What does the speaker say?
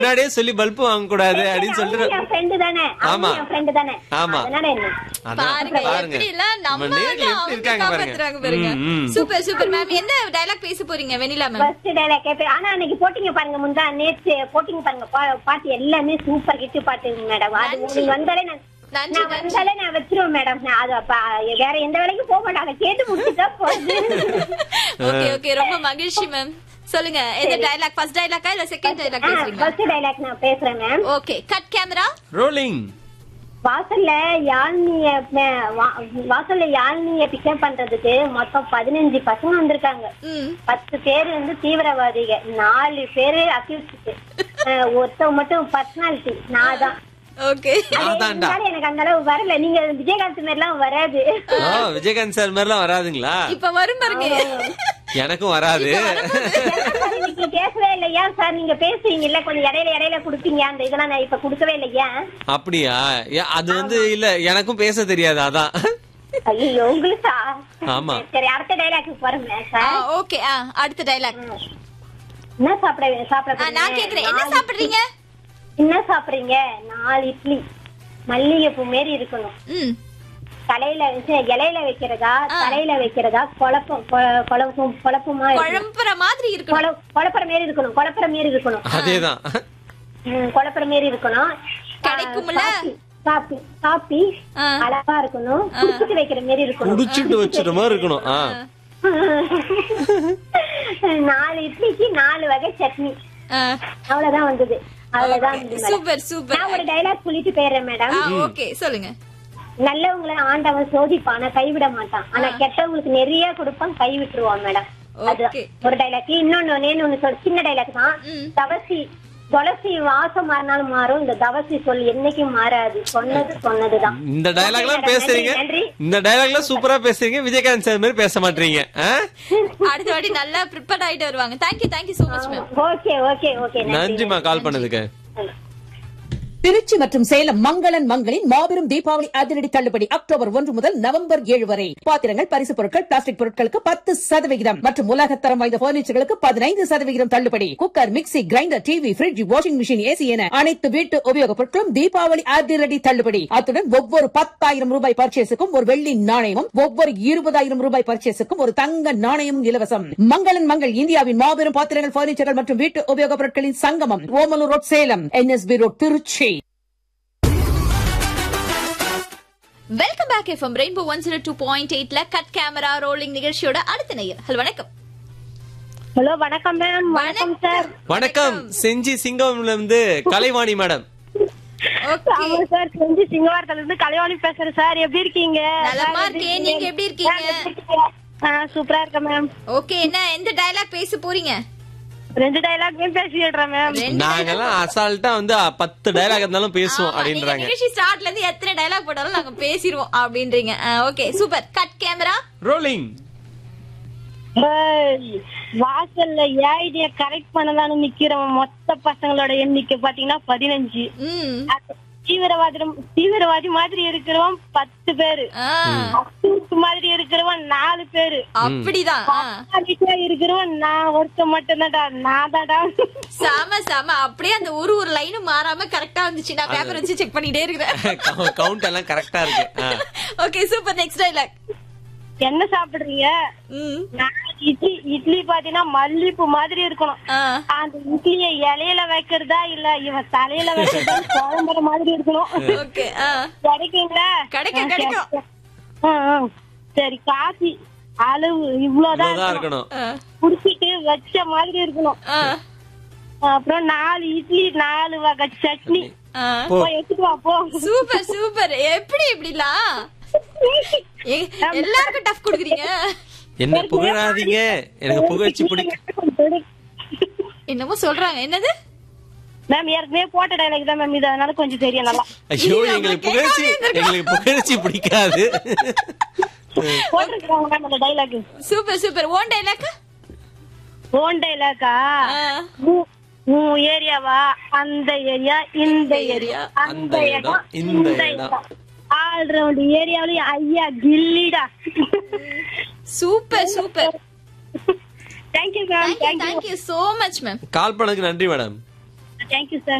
முன்னாடியே சொல்லி பல்பு வாங்க கூடாது அப்படின்னு அவங்க சொல்லிட்டு என் ஃப்ரெண்டு தானே ஆமா. அவங்க என் ஃப்ரெண்டு தானே ஆமா. அதனால என்ன அதான் பாருங்க பாருங்க எப்படி எல்லாம் நம்ம நம்ம நேர்ல வந்து எப்படி அவங்க இருக்காங்க காப்பாத்துறாங்க பாருங்க பாருங்க ம், ம். சூப்பர் சூப்பர் மேம் என்ன டயலாக் பேச போறீங்க வெனிலா மேம் ஃபர்ஸ்ட் டைலாக் கேட்பேன் ஆனா அன்னைக்கு போட்டிங்க பாருங்க முந்தா நேற்று போட்டிங்க பாருங்க பா- பாட்டு எல்லாமே சூப்பர் ஹிட் பாட்டு மேடம் அது நன்றி. நீங்க வந்தாலே நான் நன்றி, நான் நன்றி. வந்தாலே நான் வச்சிருவேன் மேடம் நான் அது அப்ப வேற எந்த வேலைக்கும் போக மாட்டேன் அதை கேட்டு முடிச்சுட்டா போகுது ஓகே ஓகே ரொம்ப மகிழ்ச்சி மேம் சொல்லுங்க எந்த டயலாக் ஃபர்ஸ்ட் டயலாக்கா இல்ல செகண்ட் டயலாக் பேசுறீங்க ஃபர்ஸ்ட் டைலாக் நான் பேசுறேன் ma'am okay cut camera rolling வாசல்ல யாழ்னிய ம- வா- வாசல்ல யாழ்னிய பிக்கப் பண்றதுக்கு மொத்தம் பதினஞ்சு பசங்க வந்திருக்காங்க ம் பத்து பேர் வந்து தீவிரவாதிக நாலு பேரு அக்யூஸ்ட் ஒருத்தவங்க மட்டும் பர்சனாலிட்டி நான் தான் ஓகே அது அதான்டா. இருந்தாலும் எனக்கு அந்த அளவு வரல நீங்க விஜயகாந்த் மாதிரி எல்லாம் வராது ஓ விஜயகாந்த் சார் மாதிரிலாம் வராதுங்களா இப்ப வரும் பாருங்க எனக்கும் வராது நீங்க பேசவே இல்லையா சார் நீங்க பேசுவீங்கல்ல கொஞ்சம் இடையில இடையில கொடுப்பீங்க அந்த இதெல்லாம் நான் இப்ப கொடுக்கவே இல்லையா அப்படியா ஏ, அது வந்து இல்ல எனக்கும் பேச தெரியாது அதான் ஐயோ உங்களுக்கா ஆமா. சரி அடுத்த டைலாக்கு பாருங்க சார் ஓகே ஆ அடுத்த டயலாக் என்ன சாப்பிட சாப்பிட நான் போறீங்க? கேக்குறேன் என்ன நாலு- சாப்பிடுறீங்க என்ன சாப்பிடுறீங்க நாலு இட்லி மல்லிகைப்பூ மாரி இருக்கணும் ம் தலையில வச்சு இலையில வைக்கிறதா ஆ. தலையில வைக்கிறதா குழப்பம் கொ- குழப்பம் குழப்பமா இருக்கணும். குழம்புற மாதிரி இருக்கணும் குழ- குழப்பற மாரி இருக்கணும் குழப்பற மாரி இருக்கணும் அதேதான் ம், குழப்பற மாரி இருக்கணும் கிடைக்கும்ல? காப்பி காப்பி ஆ. அழகா இருக்கணும் குடிச்சிட்டு வைக்கிற மாரி இருக்கணும் குடிச்சிட்டு வச்சிட்ட மாதிரி இருக்கணும் ஆ நாலு இட்லிக்கு நாலு வகை சட்னி ஆ அவ்வளவுதான் வந்தது அவ்வளவுதான் வந்தது madam. சூப்பர் சூப்பர் நான் ஒரு டைலாக் சொல்லிட்டு போயிடுறேன் மேடம் ஆ ஓகே சொல்லுங்க நல்லவங்களை ஆண்டவன் சோதிப்பான் ஆனா கைவிட மாட்டான் ஆனா கெட்டவங்களுக்கு நிறைய கொடுப்பான் கை விட்டுருவான் மேடம் அது Okay. ஒரு டைலாக் இன்னொன்னு ஒண்ணு ஒண்ணு சொல் சின்ன டைலாக் தான் ம். தவசி துளசி வாசம் மாறினாலும் மாறும் இந்த தவசி சொல் என்னைக்கும் மாறாது சொன்னது சொன்னதுதான் இந்த டயலாக்லாம் Okay, madam. பேசுறீங்க நன்றி, நன்றி இந்த டயலாக்லாம் சூப்பரா பேசுறீங்க விஜயகாந்த் சார் மாதிரி பேச மாட்டீங்க ஆ? அடுத்த வாட்டி நல்லா ப்ரிப்பேர்ட் ஆயிட்டு வருவாங்க thank you thank you so much ma'am okay okay okay நன்றிமா கால் பண்ணதுக்கு திருச்சி மற்றும் சேலம் மங்களன் மங்களின் மாபெரும் தீபாவளி அதிரடி தள்ளுபடி அக்டோபர் ஒன்று முதல் நவம்பர் ஏழு வரை பாத்திரங்கள் பரிசு பொருட்கள் பிளாஸ்டிக் பொருட்களுக்கு பத்து சதவிகிதம் மற்றும் உலகத்தரம் வாய்ந்த பர்னிச்சர்களுக்கு பதினைந்து சதவிகிதம் தள்ளுபடி cooker mixie grinder TV fridge washing machine AC என அனைத்து வீட்டு உபயோகப் பொருட்களும் தீபாவளி அதிரடி தள்ளுபடி அத்துடன் ஒவ்வொரு பத்தாயிரம் ரூபாய் பர்ச்சேஸுக்கும் ஒரு வெள்ளி நாணயமும் ஒவ்வொரு இருபதாயிரம் ரூபாய் பர்ச்சேஸுக்கும் ஒரு தங்க நாணயமும் இலவசம் மங்களன் மங்கள் இந்தியாவின் மாபெரும் பாத்திரங்கள் பர்னிச்சர்கள் மற்றும் வீட்டு உபயோகப் பொருட்களின் சங்கமம் Omalur road Salem NSP road Tiruchi welcome back FM rainbow one zero two point எயிட்ல கட் கேமரா ரோலிங் நிகழ்ச்சியோட அடுத்த நேயர் ஹலோ வணக்கம் ஹலோ வணக்கம் மேம் வணக்கம் சார் வணக்கம் செஞ்சி சிங்கம்ல இருந்து கலைவாணி மேடம் ஓகே ஆமா சார் செஞ்சு சிங்கவாரத்துல இருந்து கலைவாணி பேசுறேன் சார் எப்படி இருக்கீங்க நலமா இருக்கேன் நீங்க எப்படி இருக்கீங்க சூப்பரா இருக்கேன் மேம் ஓகே என்ன எந்த டயலாக் பேச போறீங்க ரெண்டு டைலாக்மே பேசிடுறேன் மேம் ரெண்டு நாங்கெல்லாம் அசால்ட்டா வந்து அ, பத்து டயலாக் இருந்தாலும் பேசுவோம் ஆமா, நீங்க அப்படின்றாங்க நிகழ்ச்சி ஸ்டார்ட்ல இருந்து எத்தனை டயலாக் போட்டாலும் நாங்க பேசிடுவோம் அப்படின்றீங்க okay super cut camera rolling வாசல்ல ஏஐடிய கரெக்ட் பண்ணலாம்னு நிக்கிற மொத்த பசங்களோட எண்ணிக்கை பாத்தீங்கன்னா பதினஞ்சு ம் தீவிரவாதி தீவிரவாதி மாதிரி இருக்கிறவன் பத்து பேரு ஆ, அசூத் மாதிரி இருக்கிறவன் நாலு பேரு அப்படிதான் ஆ. ஆதித்யா இருக்கிறவன் நான் ஒருத்த மட்டும்தான்டா நான் தான்டா செம செம அப்படியே அந்த ஒரு ஒரு லைனும் மாறாம கரெக்டா வந்துச்சு நான் பேப்பர் வச்சு செக் பண்ணிட்டே இருக்கிறேன் கவுண்ட் எல்லாம் கரெக்டா இருக்கு ஆ. ஓகே சூப்பர் நெக்ஸ்ட் டைலாக் என்ன சாப்பிடுறீங்க ம் நான் இட்லி இட்லி பாத்தீங்கன்னா மல்லிப்பூ மாதிரி இருக்கணும் ஆ அந்த இட்லிய இலையில வைக்கிறதா இல்ல இவன் தலையில வைக்கிறதா குழம்புற மாதிரி இருக்கணும் ஓகே ஆ கிடைக்குங்களா கிடைக்கும், ஆ, சரி. கிடைக்கும். ஆ, ஆ. சரி காஃபி அளவு இவ்வளவுதான் இவ்வளவுதான் இருக்கணும். இருக்கணும் ஆ, குடிச்சிட்டு வச்ச மாதிரி இருக்கணும் ஆ, அப்புறம் நாலு இட்லி நாலு வகை சட்னி ஆ. போ போய் எடுத்துட்டு வா போ சூப்பர் சூப்பர் எப்படி இப்படிலாம் ஏ- எல்லாருக்கும் டஃப் குடுக்குறீங்க என்ன புகழாதீங்க எனக்கு புகழ்ச்சி பிடிக்கும் என்னமோ சொல்றாங்க என்னது மேம் ஏற்கனவே போட்ட டைலாக் தான் மேம் இது அதனால கொஞ்சம் தெரியும் நல்லா ஐயோ இது நம்ம எங்களுக்கு புகழ்ச்சி கேட்காமலே எங்களுக்கு புகழ்ச்சி பிடிக்காது போட்டிருக்காங்க மேம் அந்த dialogue super super own dialogue own டைலாக்கா உன் ஏரியாவா அந்த ஏரியா இந்த ஏரியா அந்த இடம் இந்த இடம் ஆல் ரவுண்ட் ஏரியாவிலயும் ஐயா கில்லிடா super super thank you ma'am thank you thank you so much ma'am call பண்ணதுக்கு நன்றி மேடம் தேங்க்யூ சார்